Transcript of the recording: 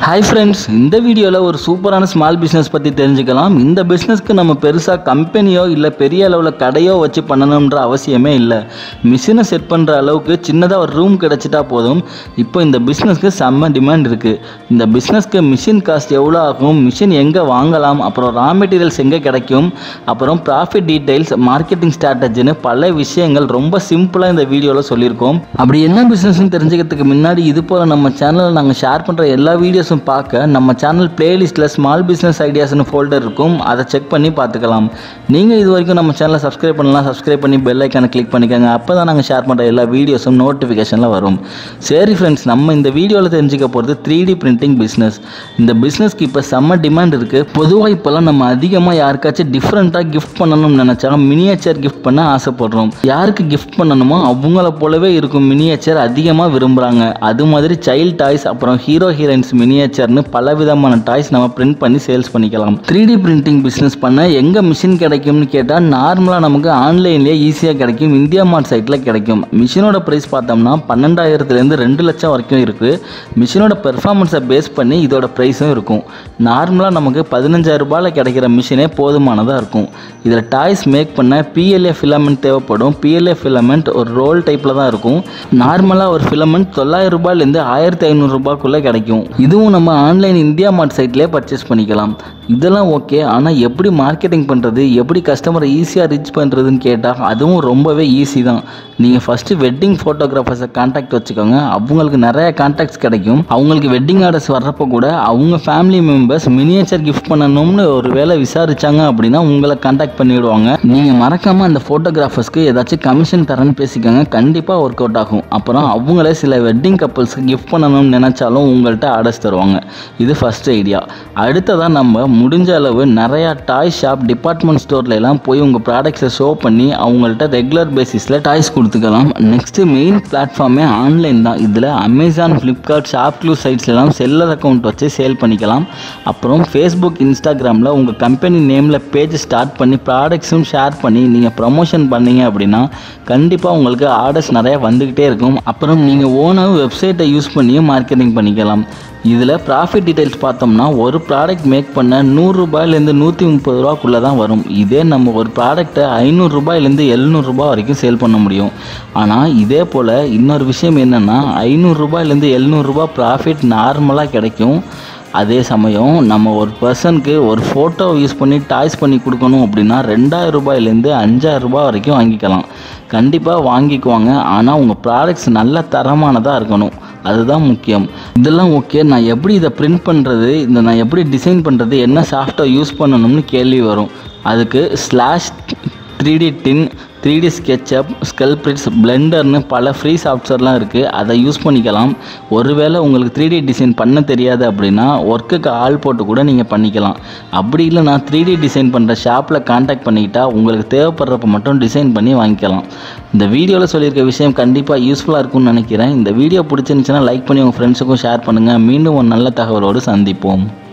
hi friends இந்த வீடியோவில் ஒரு சூப்பரான ஸ்மால் பிஸ்னஸ் பற்றி தெரிஞ்சுக்கலாம் இந்த பிஸ்னஸ்க்கு நம்ம பெருசாக கம்பெனியோ இல்லை பெரிய அளவில் கடையோ வச்சு பண்ணணுன்ற அவசியமே இல்லை மிஷினை செட் பண்ணுற அளவுக்கு சின்னதாக ஒரு ரூம் கிடச்சிட்டா போதும் இப்போ இந்த பிஸ்னஸ்க்கு செம்ம டிமாண்ட் இருக்குது இந்த பிஸ்னஸ்க்கு மிஷின் காஸ்ட் எவ்வளோ ஆகும் மிஷின் எங்கே வாங்கலாம் அப்புறம் ரா மெட்டீரியல்ஸ் எங்கே கிடைக்கும் அப்புறம் ப்ராஃபிட் டீடைல்ஸ் மார்க்கெட்டிங் ஸ்ட்ராட்டஜின்னு பல விஷயங்கள் ரொம்ப சிம்பிளாக இந்த வீடியோவில் சொல்லியிருக்கோம் அப்படி என்ன பிஸ்னஸ்னு தெரிஞ்சுக்கிறதுக்கு முன்னாடி இது போல் நம்ம சேனலில் நாங்கள் ஷேர் பண்ணுற எல்லா வீடியோஸும் பார்க்க நம்ம சேனல் பிளேலிஸ்ட்டில் ஸ்மால் பிஸ்னஸ் ஐடியாஸ்னு ஃபோல்டர் இருக்கும் அதை செக் பண்ணி பார்த்துக்கலாம் நீங்கள் இது வரைக்கும் நம்ம சேனலை சப்ஸ்கிரைப் பண்ணலாம் சப்ஸ்கிரைப் பண்ணி பெல் ஐக்கானை கிளிக் பண்ணிக்கோங்க அப்போ தான் நாங்கள் ஷேர் பண்ணுற எல்லா வீடியோஸும் நோட்டிஃபிகேஷனில் வரும் சரி ஃப்ரெண்ட்ஸ் நம்ம இந்த வீடியோவில் தெரிஞ்சுக்க போகிறது த்ரீ டி பிரிண்டிங் பிஸ்னஸ் இந்த பிஸ்னஸ்க்கு இப்போ செம்ம டிமாண்ட் இருக்குது பொதுவாக இப்போல்லாம் நம்ம அதிகமாக யாருக்காச்சும் டிஃப்ரெண்ட்டாக கிஃப்ட் பண்ணணும்னு நினச்சா மினியேச்சர் கிஃப்ட் பண்ண ஆசைப்படுறோம் யாருக்கு கிஃப்ட் பண்ணணுமோ அவங்கள போலவே இருக்கும் மினியேச்சர் அதிகமாக விரும்புகிறாங்க அது மாதிரி சைல்ட் டாய்ஸ் அப்புறம் ஹீரோ ஹீரோயின்ஸ் மினியேச்சர்னு பல விதமான டாய்ஸ் நம்ம பிரிண்ட் பண்ணி சேல்ஸ் பண்ணிக்கலாம் த்ரீ டி பிரிண்டிங் பிஸ்னஸ் பண்ண எங்கே மிஷின் கிடைக்கும்னு கேட்டால் நார்மலாக நமக்கு ஆன்லைன்லேயே ஈஸியாக கிடைக்கும் இந்தியா மார்ட் சைட்டில் கிடைக்கும் மிஷினோட ப்ரைஸ் பார்த்தோம்னா பன்னெண்டாயிரத்துலேருந்து ரெண்டு லட்சம் வரைக்கும் இருக்குது மிஷினோட பெர்ஃபார்மன்ஸை பேஸ் பண்ணி இதோட ப்ரைஸும் இருக்கும் நார்மலாக நமக்கு பதினஞ்சாயிரம் ரூபாயில் கிடைக்கிற மிஷினே போதுமானதாக இருக்கும் இதில் டாய்ஸ் மேக் பண்ண பிஎல்ஏ ஃபிலமெண்ட் தேவைப்படும் பிஎல்ஏ ஃபிலமெண்ட் ஒரு ரோல் டைப்பில் தான் இருக்கும் நார்மலாக ஒரு ஃபிலமெண்ட் தொள்ளாயிரம் ரூபாயிலேருந்து ஆயிரத்தி ஐநூறுரூபாக்குள்ளே கிடைக்கும் இதுவும் நம்ம ஆன்லைன் இந்தியா மார்ட் சைட்லேயே பர்ச்சேஸ் பண்ணிக்கலாம் இதெல்லாம் ஓகே ஆனால் எப்படி மார்க்கெட்டிங் பண்ணுறது எப்படி கஸ்டமரை ஈஸியாக ரீச் பண்ணுறதுன்னு கேட்டால் அதுவும் ரொம்பவே ஈஸி தான் நீங்கள் ஃபஸ்ட்டு வெட்டிங் ஃபோட்டோகிராஃபர்ஸை காண்டாக்ட் வச்சுக்கோங்க அவங்களுக்கு நிறைய காண்டாக்ட்ஸ் கிடைக்கும் அவங்களுக்கு வெட்டிங் ஆர்டர்ஸ் வர்றப்போ கூட அவங்க ஃபேமிலி மெம்பர்ஸ் மினியேச்சர் கிஃப்ட் பண்ணணும்னு ஒரு வேளை விசாரிச்சாங்க அப்படின்னா உங்களை காண்டாக்ட் பண்ணிவிடுவாங்க நீங்கள் மறக்காமல் அந்த ஃபோட்டோகிராஃபர்ஸ்க்கு ஏதாச்சும் கமிஷன் தரேன்னு பேசிக்கோங்க கண்டிப்பாக ஒர்க் அவுட் ஆகும் அப்புறம் அவங்களே சில வெட்டிங் கப்பல்ஸ்க்கு கிஃப்ட் பண்ணணும்னு நினச்சாலும் உங்கள்கிட்ட ஆர்டர்ஸ் தருவாங்க இது ஃபஸ்ட் ஐடியா அடுத்ததாக நம்ம முடிஞ்ச அளவு நிறையா டாய் ஷாப் டிபார்ட்மெண்ட் ஸ்டோர்ல எல்லாம் போய் உங்கள் ப்ராடக்ட்ஸை ஷோ பண்ணி அவங்கள்ட்ட ரெகுலர் பேசிஸில் டாய்ஸ் கொடுத்துக்கலாம் நெக்ஸ்ட்டு மெயின் பிளாட்ஃபார்மே ஆன்லைன் தான் இதில் அமேசான் ஃப்ளிப்கார்ட் ஷாப் க்ளூ சைட்ஸ்லாம் செல்லர் அக்கௌண்ட் வச்சு சேல் பண்ணிக்கலாம் அப்புறம் ஃபேஸ்புக் இன்ஸ்டாகிராமில் உங்கள் கம்பெனி நேமில் பேஜ் ஸ்டார்ட் பண்ணி ப்ராடக்ட்ஸும் ஷேர் பண்ணி நீங்கள் ப்ரமோஷன் பண்ணீங்க அப்படின்னா கண்டிப்பாக உங்களுக்கு ஆர்டர்ஸ் நிறையா வந்துக்கிட்டே இருக்கும் அப்புறம் நீங்கள் ஓனாக வெப்சைட்டை யூஸ் பண்ணியும் மார்க்கெட்டிங் பண்ணிக்கலாம் இதில் ப்ராஃபிட் டீடைல்ஸ் பார்த்தோம்னா ஒரு ப்ராடக்ட் மேக் பண்ண நூறுரூபாயிலேருந்து நூற்றி முப்பது ரூபாக்குள்ளே தான் வரும் இதே நம்ம ஒரு ப்ராடக்ட்டை ஐநூறுரூபாயிலேருந்து எழுநூறுபா வரைக்கும் சேல் பண்ண முடியும் ஆனால் இதே போல் இன்னொரு விஷயம் என்னென்னா ஐநூறுரூபாயிலேருந்து எழுநூறுபா ப்ராஃபிட் நார்மலாக கிடைக்கும் அதே சமயம் நம்ம ஒரு பர்சனுக்கு ஒரு ஃபோட்டோ யூஸ் பண்ணி டாய்ஸ் பண்ணி கொடுக்கணும் அப்படின்னா ரெண்டாயிரம் ரூபாயிலேருந்து அஞ்சாயிரம் ரூபாய் வரைக்கும் வாங்கிக்கலாம் கண்டிப்பாக வாங்கிக்குவாங்க ஆனால் உங்கள் ப்ராடக்ட்ஸ் நல்ல தரமானதாக இருக்கணும் அதுதான் முக்கியம் இதெல்லாம் ஓகே நான் எப்படி இதை பிரிண்ட் பண்ணுறது இந்த நான் எப்படி டிசைன் பண்ணுறது என்ன சாஃப்ட்வேர் யூஸ் பண்ணணும்னு கேள்வி வரும் அதுக்கு ஸ்லாஷ் த்ரீ டி டின் த்ரீ டி ஸ்கெட்சப் ஸ்கல்பிரிட்ஸ் பிளெண்டர்னு பல ஃப்ரீ சாஃப்ட்வேர்லாம் இருக்குது அதை யூஸ் பண்ணிக்கலாம் ஒருவேளை உங்களுக்கு த்ரீ டி டிசைன் பண்ண தெரியாது அப்படின்னா ஒர்க்குக்கு ஆள் போட்டு கூட நீங்கள் பண்ணிக்கலாம் அப்படி இல்லை நான் த்ரீ டி டிசைன் பண்ணுற ஷாப்பில் காண்டாக்ட் பண்ணிக்கிட்டா உங்களுக்கு தேவைப்படுறப்ப மட்டும் டிசைன் பண்ணி வாங்கிக்கலாம் இந்த வீடியோவில் சொல்லியிருக்க விஷயம் கண்டிப்பாக யூஸ்ஃபுல்லாக இருக்கும்னு நினைக்கிறேன் இந்த வீடியோ பிடிச்சிருந்துச்சுன்னா லைக் பண்ணி உங்கள் ஃப்ரெண்ட்ஸுக்கும் ஷேர் பண்ணுங்கள் மீண்டும் ஒரு நல்ல தகவலோடு சந்திப்போம்